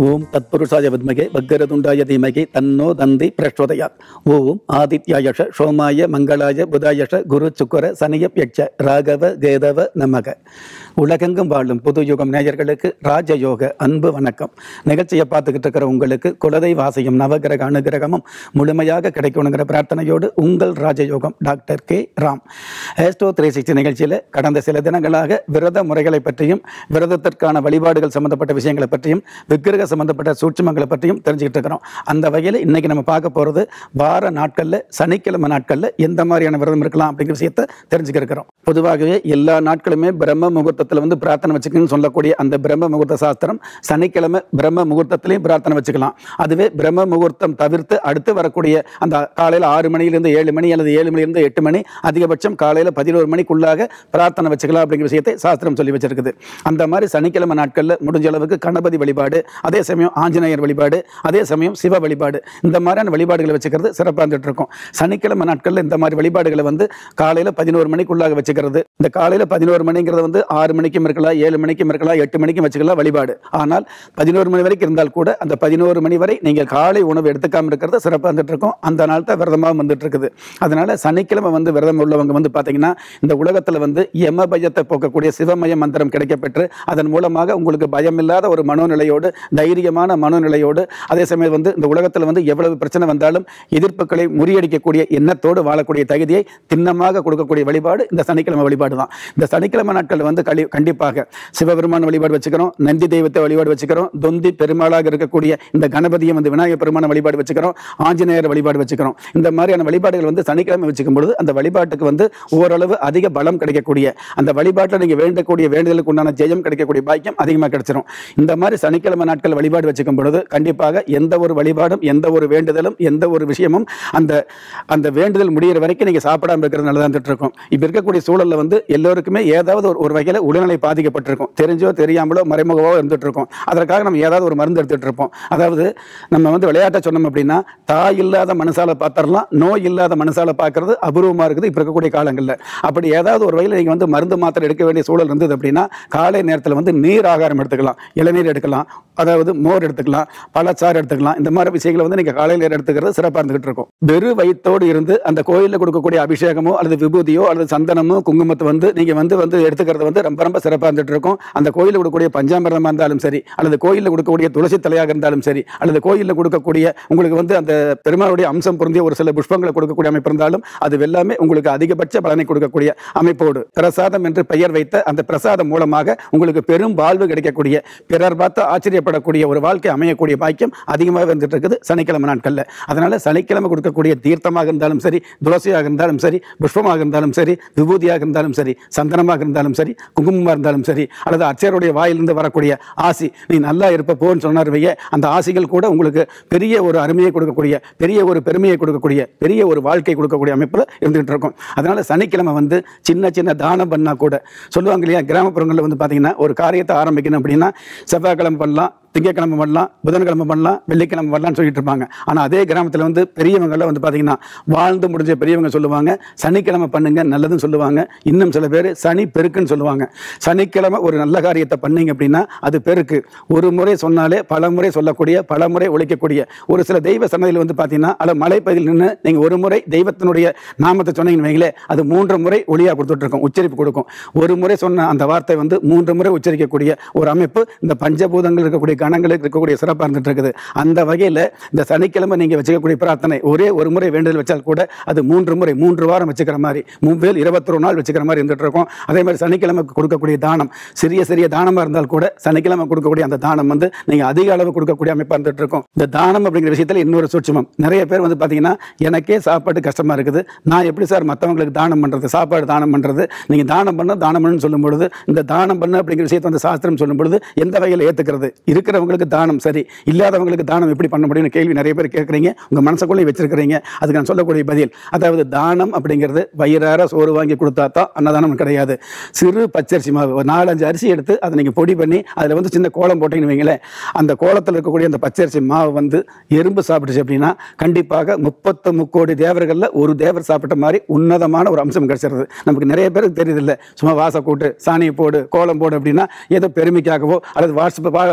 ஓம் தத்புருஷாய வித்மகே வக்கரதுண்டாய தீமகி தன்னோ தந்தி பிரச்சோதயாத் ஓம் ஆதித்யாயஷ சோமாய மங்களாய புதாயஷ குரு சுக்கர சனியப் யட்ச ராகவ கேதவ நமக உலகெங்கும் வாழும் புது யுகம் நேயர்களுக்கு ராஜயோக அன்பு வணக்கம் நிகழ்ச்சியை பார்த்துக்கிட்டு இருக்கிற உங்களுக்கு குலதை வாசியும் நவகிரக அனுகிரகமும் முழுமையாக கிடைக்கணுங்கிற பிரார்த்தனையோடு உங்கள் Rajayogam doctor K Ram astro three sixty நிகழ்ச்சியில் கடந்த சில தினங்களாக விரத முறைகளை பற்றியும் விரதத்திற்கான வழிபாடுகள் சம்பந்தப்பட்ட விஷயங்களை பற்றியும் விக்கிரக சம்பந்தப்பட்ட சூட்சுமங்களை பற்றியும் தெரிஞ்சுக்கிட்டு இருக்கிறோம் அந்த வகையில் இன்னைக்கு நம்ம பார்க்க போகிறது வார நாட்களில் சனிக்கிழமை நாட்களில் எந்த மாதிரியான விரதம் இருக்கலாம் அப்படிங்கிற விஷயத்தை தெரிஞ்சுக்க இருக்கிறோம் பொதுவாகவே எல்லா நாட்களுமே பிரம்ம முகூர்த்தத்தில் வந்து பிரார்த்தனை வச்சுக்கணும்னு சொல்லக்கூடிய அந்த பிரம்ம முகூர்த்த சாஸ்திரம் சனிக்கிழமை பிரம்ம முகூர்த்தத்திலையும் பிரார்த்தனை வச்சுக்கலாம் அதுவே பிரம்ம முகூர்த்தம் தவிர்த்து அடுத்து வரக்கூடிய அந்த காலையில் ஆறு மணியிலிருந்து ஏழு மணி அல்லது ஏழு மணியிலிருந்து எட்டு மணி அதிகபட்சம் காலையில் பதினோரு மணிக்குள்ளாக பிரார்த்தனை வச்சுக்கலாம் அப்படிங்கிற விஷயத்தை சாஸ்திரம் சொல்லி வச்சிருக்குது அந்த மாதிரி சனிக்கிழமை நாட்களில் முடிஞ்ச அளவுக்கு கணபதி வழிபாடு அதே சமயம் ஆஞ்சநேயர் வழிபாடு அதே சமயம் சிவ வழிபாடு இந்த மாதிரியான வழிபாடுகளை வச்சுக்கிறது சிறப்பாக இருந்துட்டு இருக்கும் சனிக்கிழமை நாட்களில் இந்த மாதிரி வழிபாடுகளை வந்து காலையில் பதினோரு மணிக்குள்ளாக வச்சுக்கிறது இந்த காலையில் பதினோரு மணிங்கிறது வந்து ஆறு மணிக்கும் இருக்கலாம் ஏழு மணிக்கும் இருக்கலாம் எட்டு மணிக்கும் வச்சுக்கலாம் வழிபாடு ஆனால் பதினோரு மணி வரைக்கும் இருந்தால் கூட அந்த பதினோரு மணி வரை நீங்கள் காலை உணவு எடுத்துக்காம இருக்கிறது சிறப்பாக வந்துட்டு இருக்கும் அந்த நாள் தான் விரதமாக வந்துட்டு இருக்குது அதனால சனிக்கிழமை வந்து விரதம் உள்ளவங்க வந்து பார்த்தீங்கன்னா இந்த உலகத்தில் வந்து யம பயத்தை போக்கக்கூடிய சிவமய மந்திரம் கிடைக்கப்பெற்று அதன் மூலமாக உங்களுக்கு பயமில்லாத ஒரு மனோநிலையோடு தைரியமான மனோநிலையோடு அதே சமயம் வந்து இந்த உலகத்தில் வந்து எவ்வளவு பிரச்சனை வந்தாலும் எதிர்ப்புகளை முறியடிக்கக்கூடிய எண்ணத்தோடு வாழக்கூடிய தகுதியை திண்ணமாக கொடுக்கக்கூடிய வழிபாடு இந்த சனிக்கிழமை வழிபாடு தான் இந்த சனிக்கிழமை நாட்கள் வந்து களி கண்டிப்பாக சிவபெருமான வழிபாடு வச்சுக்கிறோம் நந்தி தெய்வத்தை வழிபாடு வச்சுக்கிறோம் தொந்தி பெருமாளாக இருக்கக்கூடிய இந்த கணபதியை வந்து விநாயகர் பெருமான வழிபாடு வச்சுக்கிறோம் ஆஞ்சநேயர் வழிபாடு வச்சுக்கிறோம் இந்த மாதிரியான வழிபாடுகள் வந்து சனிக்கிழமை வச்சுக்கும் பொழுது அந்த வழிபாட்டுக்கு வந்து ஓரளவு அதிக பலம் கிடைக்கக்கூடிய அந்த வழிபாட்டில் நீங்கள் வேண்டக்கூடிய வேண்டுதலுக்கு உண்டான ஜெயம் கிடைக்கக்கூடிய பாக்கியம் அதிகமாக கிடைச்சிரும் இந்த மாதிரி சனிக்கிழமை நாட்கள் வழிபாடு வச்சுக்கும் பொழுது கண்டிப்பாக எந்த ஒரு வழிபாடும் எந்த ஒரு வேண்டுதலும் எந்த ஒரு விஷயமும் அந்த அந்த வேண்டுதல் முடியிற வரைக்கும் நீங்கள் சாப்பிடாம இருக்கிறது நல்லதாக இருந்துட்டு இருக்கும் இப்போ இருக்கக்கூடிய சூழலில் வந்து எல்லோருக்குமே ஏதாவது ஒரு ஒரு வகையில் உடல்நிலை பாதிக்கப்பட்டிருக்கும் தெரிஞ்சோ தெரியாமலோ மறைமுகவோ இருந்துட்டு இருக்கும் அதற்காக நம்ம ஏதாவது ஒரு மருந்து எடுத்துட்டு இருப்போம் அதாவது நம்ம வந்து விளையாட்டை சொன்னோம் அப்படின்னா தாய் இல்லாத மனசால பார்த்துடலாம் நோய் இல்லாத மனசால பார்க்கறது அபூர்வமாக இருக்குது இப்போ இருக்கக்கூடிய காலங்களில் அப்படி ஏதாவது ஒரு வகையில் நீங்கள் வந்து மருந்து மாத்திரை எடுக்க வேண்டிய சூழல் இருந்தது அப்படின்னா காலை நேரத்தில் வந்து நீர் ஆகாரம் எடுத்துக்கலாம் இளநீர் எடுக்கலாம் அதாவது மோர் எடுத்துக்கலாம் பழச்சாறு எடுத்துக்கலாம் இந்த மாதிரி விஷயங்களை வந்து நீங்கள் காலையில் எடுத்துக்கிறது சிறப்பாக இருந்துகிட்டு இருக்கும் வெறு வயிற்றோடு இருந்து அந்த கோயிலில் கொடுக்கக்கூடிய அபிஷேகமோ அல்லது விபூதியோ அல்லது சந்தனமோ குங்குமத்தை வந்து நீங்கள் வந்து வந்து எடுத்துக்கிறது வந்து ரொம்ப ரொம்ப சிறப்பாக இருந்துட்டு இருக்கும் அந்த கோயிலில் கொடுக்கக்கூடிய பஞ்சாமிரதமாக இருந்தாலும் சரி அல்லது கோயிலில் கொடுக்கக்கூடிய துளசி தலையாக இருந்தாலும் சரி அல்லது கோயிலில் கொடுக்கக்கூடிய உங்களுக்கு வந்து அந்த பெருமாளுடைய அம்சம் பொருந்திய ஒரு சில புஷ்பங்களை கொடுக்கக்கூடிய அமைப்பு இருந்தாலும் அது எல்லாமே உங்களுக்கு அதிகபட்ச பலனை கொடுக்கக்கூடிய அமைப்போடு பிரசாதம் என்று பெயர் வைத்த அந்த பிரசாதம் மூலமாக உங்களுக்கு பெரும் வாழ்வு கிடைக்கக்கூடிய பிறர் பார்த்து ஆச்சரியப்படக்கூடிய ஒரு வாழ்க்கை அமையக்கூடிய பாக்கியம் அதிகமாக வந்துட்டு இருக்குது சனிக்கிழமை நாட்களில் அதனால சனிக்கிழமை கொடுக்கக்கூடிய தீர்த்தமாக இருந்தாலும் சரி துளசியாக இருந்தாலும் சரி புஷ்பமாக இருந்தாலும் சரி விபூதியாக இருந்தாலும் சரி சந்தனமாக இருந்தாலும் சரி குங்குமமாக இருந்தாலும் சரி அல்லது அச்சருடைய வாயிலிருந்து வரக்கூடிய ஆசி நீ நல்லா இருப்ப போன்னு சொன்னார் வைய அந்த ஆசிகள் கூட உங்களுக்கு பெரிய ஒரு அருமையை கொடுக்கக்கூடிய பெரிய ஒரு பெருமையை கொடுக்கக்கூடிய பெரிய ஒரு வாழ்க்கை கொடுக்கக்கூடிய அமைப்பில் இருந்துகிட்டு இருக்கும் அதனால சனிக்கிழமை வந்து சின்ன சின்ன தானம் பண்ணா கூட சொல்லுவாங்க இல்லையா கிராமப்புறங்களில் வந்து பார்த்தீங்கன்னா ஒரு காரியத்தை ஆரம்பிக்கணும் அப்படின்னா செவ்வாய்க்கிழமை பண்ணலாம் திங்கக்கிழமை பண்ணலாம் புதன்கிழமை பண்ணலாம் வெள்ளிக்கிழமை பண்ணலாம்னு சொல்லிட்டு இருப்பாங்க ஆனால் அதே கிராமத்தில் வந்து பெரியவங்களாம் வந்து பார்த்தீங்கன்னா வாழ்ந்து முடிஞ்ச பெரியவங்க சொல்லுவாங்க சனிக்கிழமை பண்ணுங்க நல்லதுன்னு சொல்லுவாங்க இன்னும் சில பேர் சனி பெருக்குன்னு சொல்லுவாங்க சனிக்கிழமை ஒரு நல்ல காரியத்தை பண்ணீங்க அப்படின்னா அது பெருக்கு ஒரு முறை சொன்னாலே பல முறை சொல்லக்கூடிய பல முறை ஒழிக்கக்கூடிய ஒரு சில தெய்வ சன்னதியில் வந்து பார்த்தீங்கன்னா அல்ல மலைப்பகுதியில் நின்று நீங்கள் ஒரு முறை தெய்வத்தினுடைய நாமத்தை சொன்னீங்கன்னு வைங்களே அது மூன்று முறை ஒளியாக கொடுத்துட்டு இருக்கும் உச்சரிப்பு கொடுக்கும் ஒரு முறை சொன்ன அந்த வார்த்தை வந்து மூன்று முறை உச்சரிக்கக்கூடிய ஒரு அமைப்பு இந்த பஞ்சபூதங்கள் இருக்கக்கூடிய கணங்களுக்கு இருக்கக்கூடிய சிறப்பாக இருந்துட்டு இருக்குது அந்த வகையில் இந்த சனிக்கிழமை நீங்கள் வச்சுக்கக்கூடிய பிரார்த்தனை ஒரே ஒரு முறை வேண்டுதல் வச்சால் கூட அது மூன்று முறை மூன்று வாரம் வச்சுக்கிற மாதிரி மூவேல் இருபத்தொரு நாள் வச்சுக்கிற மாதிரி இருந்துட்டு இருக்கும் அதே மாதிரி சனிக்கிழமை கொடுக்கக்கூடிய தானம் சிறிய சிறிய தானமாக இருந்தால் கூட சனிக்கிழமை கொடுக்கக்கூடிய அந்த தானம் வந்து நீங்கள் அதிக அளவு கொடுக்கக்கூடிய அமைப்பாக இருந்துட்டு இருக்கும் இந்த தானம் அப்படிங்கிற விஷயத்தில் இன்னொரு சூட்சமம் நிறைய பேர் வந்து பார்த்தீங்கன்னா எனக்கே சாப்பாடு கஷ்டமாக இருக்குது நான் எப்படி சார் மற்றவங்களுக்கு தானம் பண்ணுறது சாப்பாடு தானம் பண்ணுறது நீங்கள் தானம் பண்ண தானம் பண்ணுன்னு சொல்லும் பொழுது இந்த தானம் பண்ண அப்படிங்கிற விஷயத்தை வந்து சாஸ்திரம் சொல்லும் பொழுது எந்த வகையில் ஏற்றுக்கிறது இருக்கிறவங்களுக்கு தானம் சரி இல்லாதவங்களுக்கு தானம் எப்படி பண்ண முடியும்னு கேள்வி நிறைய பேர் கேட்குறீங்க உங்கள் மனசுக்குள்ளே வச்சிருக்கிறீங்க அதுக்கு நான் சொல்லக்கூடிய பதில் அதாவது தானம் அப்படிங்கிறது வயிறார சோறு வாங்கி கொடுத்தா தான் அன்னதானம் கிடையாது சிறு பச்சரிசி மாவு ஒரு நாலஞ்சு அரிசி எடுத்து அதை நீங்கள் பொடி பண்ணி அதில் வந்து சின்ன கோலம் போட்டீங்கன்னு வைங்களேன் அந்த கோலத்தில் இருக்கக்கூடிய அந்த பச்சரிசி மாவு வந்து எறும்பு சாப்பிட்டுச்சு அப்படின்னா கண்டிப்பாக முப்பத்து முக்கோடி தேவர்களில் ஒரு தேவர் சாப்பிட்ட மாதிரி உன்னதமான ஒரு அம்சம் கிடைச்சிருது நமக்கு நிறைய பேருக்கு தெரியுதில்ல சும்மா வாச கூட்டு சாணியை போடு கோலம் போடு அப்படின்னா ஏதோ பெருமைக்காகவோ அல்லது வாட்ஸ்அப் வா-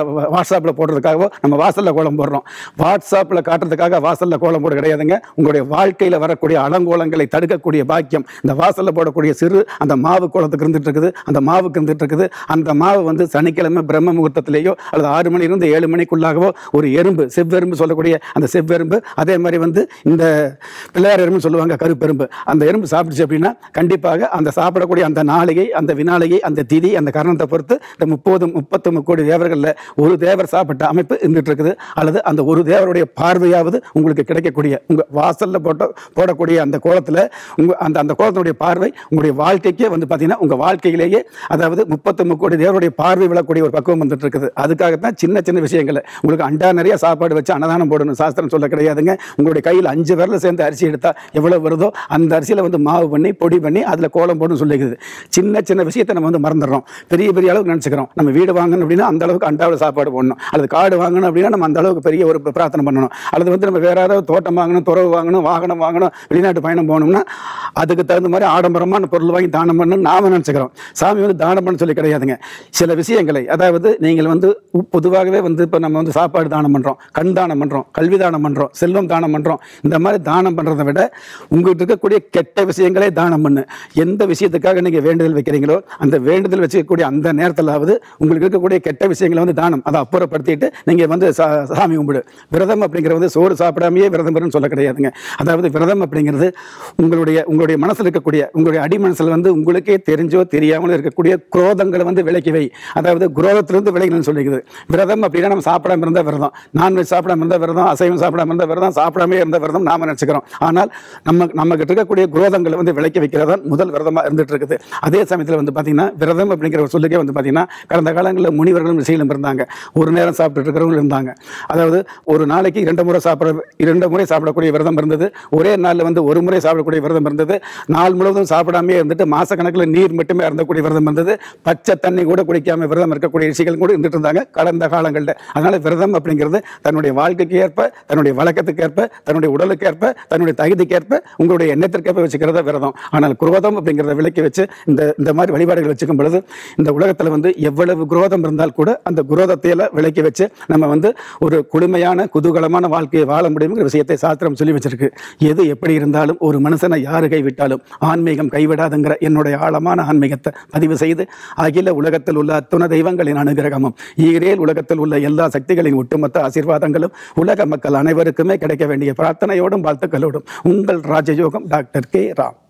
வாட்ஸ்அப்பில் போடுறதுக்காகவோ நம்ம வாசலில் கோலம் போடுறோம் வாட்ஸ்அப்பில் காட்டுறதுக்காக வாசலில் கோலம் போட கிடையாதுங்க உங்களுடைய வாழ்க்கையில் வரக்கூடிய அலங்கோலங்களை தடுக்கக்கூடிய பாக்கியம் இந்த வாசலில் போடக்கூடிய சிறு அந்த மாவு கோலத்துக்கு இருந்துட்டு இருக்குது அந்த மாவுக்கு இருந்துட்டு இருக்குது அந்த மாவு வந்து சனிக்கிழமை பிரம்ம முகூர்த்தத்திலேயோ அல்லது ஆறு மணிலிருந்து ஏழு மணிக்குள்ளாகவோ ஒரு எறும்பு செவ்வெரும்பு சொல்லக்கூடிய அந்த செவ்வெரும்பு அதே மாதிரி வந்து இந்த பிள்ளையார் எறும்பு சொல்லுவாங்க கருப்பெரும்பு அந்த எறும்பு சாப்பிடுச்சு அப்படின்னா கண்டிப்பாக அந்த சாப்பிடக்கூடிய அந்த நாளிகை அந்த வினாளிகை அந்த திதி அந்த கரணத்தை பொறுத்து இந்த முப்பது முப்பத்தொன்று கோடி தேவர்களில் ஒரு தேவர் சாப்பிட்ட அமைப்பு இருந்துட்டு இருக்குது அல்லது அந்த ஒரு தேவருடைய பார்வையாவது உங்களுக்கு கிடைக்கக்கூடிய உங்கள் வாசலில் போட்ட போடக்கூடிய அந்த கோலத்தில் உங்கள் அந்த அந்த கோலத்தினுடைய பார்வை உங்களுடைய வாழ்க்கைக்கே வந்து பார்த்தீங்கன்னா உங்கள் வாழ்க்கையிலேயே அதாவது முப்பத்தொன்று கோடி தேவருடைய பார்வை விழக்கூடிய ஒரு பக்குவம் வந்துட்டு இருக்குது அதுக்காகத்தான் சின்ன சின்ன விஷயங்களை உங்களுக்கு அண்டா நிறைய சாப்பாடு வச்சு அன்னதானம் போடணும் சாஸ்திரம் சொல்ல கிடையாதுங்க உங்களுடைய கையில் அஞ்சு விரல சேர்ந்து அரிசி எடுத்தா எவ்வளவு வருதோ அந்த அரிசியில் வந்து மாவு பண்ணி பொடி பண்ணி அதில் கோலம் போடணும் சொல்லிக்குது சின்ன சின்ன விஷயத்தை நம்ம வந்து மறந்துடுறோம் பெரிய பெரிய அளவுக்கு நினச்சிக்கிறோம் நம்ம வீடு வாங்கணும் அப்படின்னா அந்த அளவுக்கு அண்டாவில் சாப்பாடு போடணும் அல்லது காடு வாங்கணும் அப்படின்னா நம்ம அந்த அளவுக்கு பெரிய ஒரு பிரார்த்தனை பண்ணணும் அல்லது வந்து நம்ம வேற யாராவது தோட்டம் வாங்கணும் துறவு வாங்கணும் வாகனம் வாங்கணும் வெளிநாட்டு பயணம் போகணும்னா அதுக்கு தகுந்த மாதிரி ஆடம்பரமான பொருள் வாங்கி தானம் பண்ணணும் நாம நினச்சிக்கிறோம் சாமி வந்து தானம் பண்ண சொல்லி கிடையாதுங்க சில விஷயங்களை அதாவது நீங்கள் வந்து பொதுவாகவே வந்து இப்போ நம்ம வந்து சாப்பாடு தானம் பண்ணுறோம் கண் தானம் பண்ணுறோம் கல்வி தானம் பண்ணுறோம் செல்வம் தானம் பண்ணுறோம் இந்த மாதிரி தானம் பண்ணுறதை விட உங்கள்கிட்ட இருக்கக்கூடிய கெட்ட விஷயங்களே தானம் பண்ணு எந்த விஷயத்துக்காக நீங்கள் வேண்டுதல் வைக்கிறீங்களோ அந்த வேண்டுதல் வச்சுக்கக்கூடிய அந்த நேரத்திலாவது உங்களுக்கு இருக்கக்கூடிய கெட்ட விஷயங்களை வந்து தானம் அதை அப்புறப்படுத்திட்டு நீங்கள் வந்து சா- சாமி கும்பிடு விரதம் அப்படிங்கிறது வந்து சோறு சாப்பிடாமையே விரதம் இருன்னு சொல்ல கிடையாதுங்க அதாவது விரதம் அப்படிங்கிறது உங்களுடைய உங்களுடைய மனசில் இருக்கக்கூடிய உங்களுடைய அடி மனசில் வந்து உங்களுக்கே தெரிஞ்சோ தெரியாமலோ இருக்கக்கூடிய குரோதங்களை வந்து விலக்கி வை அதாவது குரோதத்திலிருந்து விலகணும்னு சொல்லிக்குது விரதம் அப்படின்னா நம்ம சாப்பிடாம இருந்தால் விரதம் நான்வெஜ் சாப்பிடாம இருந்தால் விரதம் அசைவம் சாப்பிடாம இருந்தால் விரதம் சாப்பிடாம இருந்த விரதம் நாம நினச்சிக்கிறோம் ஆனால் நம்ம நம்ம கிட்ட இருக்கக்கூடிய குரோதங்களை வந்து விலக்கி வைக்கிறது தான் முதல் விரதமாக இருந்துட்டு இருக்குது அதே சமயத்தில் வந்து பார்த்தீங்கன்னா விரதம் அப்படிங்கிற ஒரு சொல்லுக்கே வந்து பார்த்தீங்கன்னா கடந்த காலங்களில் முனிவர்களும் ரிஷிகளும் இருந்தாங்க ஒரு நேரம் சாப்பிட்டுட்டு இருக்கிறவங்களும் இருந்தாங்க அதாவது ஒரு நாளைக்கு இரண்டு முறை சாப்பிட இரண்டு முறை சாப்பிடக்கூடிய விரதம் இருந்தது ஒரே நாளில் வந்து ஒரு முறை சாப்பிடக்கூடிய விரதம் இருந்தது நாள் முழுவதும் சாப்பிடாமே இருந்துட்டு மாசக்கணக்கில் நீர் மட்டுமே இருந்தக்கூடிய விரதம் இருந்தது பச்சை தண்ணி கூட குடிக்காம விரதம் இருக்கக்கூடிய ரிஷிகள் கூட இருந்துட்டு இருந்தாங்க கடந்த காலங்களில் அதனால விரதம் அப்படிங்கிறது தன்னுடைய வாழ்க்கைக்கு ஏற்ப தன்னுடைய வழக்கத்துக்கு ஏற்ப தன்னுடைய உடலுக்கு ஏற்ப தன்னுடைய தகுதிக்கு ஏற்ப உங்களுடைய எண்ணத்திற்கேற்ப வச்சுக்கிறத விரதம் ஆனால் குரோதம் அப்படிங்கிறத விலக்கி வச்சு இந்த இந்த மாதிரி வழிபாடுகள் வச்சுக்கும் பொழுது இந்த உலகத்தில் வந்து எவ்வளவு குரோதம் இருந்தால் கூட அந்த குரோதத்தை எல்லாம் விலக்கி வச்சு நம்ம வந்து ஒரு குளுமையான குதூகலமான வாழ்க்கையை வாழ முடியுங்கிற விஷயத்தை சாஸ்திரம் சொல்லி வச்சிருக்கு எது எப்படி இருந்தாலும் ஒரு மனுஷனை யாரு கைவிட்டாலும் ஆன்மீகம் கைவிடாதுங்கிற என்னுடைய ஆழமான ஆன்மீகத்தை பதிவு செய்து அகில உலகத்தில் உள்ள அத்துண தெய்வங்களின் அனுகிரகமும் ஈரேல் உலகத்தில் உள்ள எல்லா சக்திகளின் ஒட்டுமொத்த ஆசீர்வாதங்களும் உலக மக்கள் அனைவருக்குமே கிடைக்க வேண்டிய பிரார்த்தனையோடும் வாழ்த்துக்களோடும் உங்கள் ராஜயோகம் டாக்டர் கே ராம்